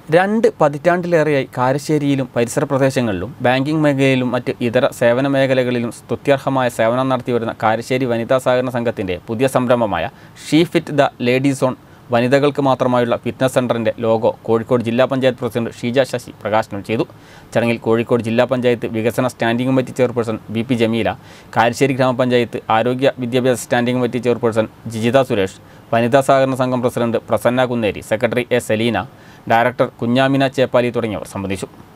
രണ്ട് പതിറ്റാണ്ടിലേറെയായി കാരശ്ശേരിയിലും പരിസര പ്രദേശങ്ങളിലും ബാങ്കിംഗ് മേഖലയിലും മറ്റ് ഇതര സേവന മേഖലകളിലും സ്തുത്യർഹമായ സേവനം നടത്തിവരുന്ന കാരശ്ശേരി വനിതാ സഹകരണ സംഘത്തിൻ്റെ പുതിയ സംരംഭമായ she fit the lady zone വനിതകൾക്ക് മാത്രമായുള്ള ഫിറ്റ്നസ് സെൻ്ററിൻ്റെ ലോഗോ കോഴിക്കോട് ജില്ലാ പഞ്ചായത്ത് പ്രസിഡന്റ് ഷീജ ശശി പ്രകാശനം ചെയ്തു ചടങ്ങിൽ കോഴിക്കോട് ജില്ലാ പഞ്ചായത്ത് വികസന standing committee chairperson B P Jameela Karassery ഗ്രാമപഞ്ചായത്ത് ആരോഗ്യ വിദ്യാഭ്യാസ standing committee chairperson Jijitha Suresh വനിതാ സഹകരണ സംഘം president Prasanna Kunneri secretary A Saleena director Kunhamina Cheppali തുടങ്ങിയവർ സംബന്ധിച്ചു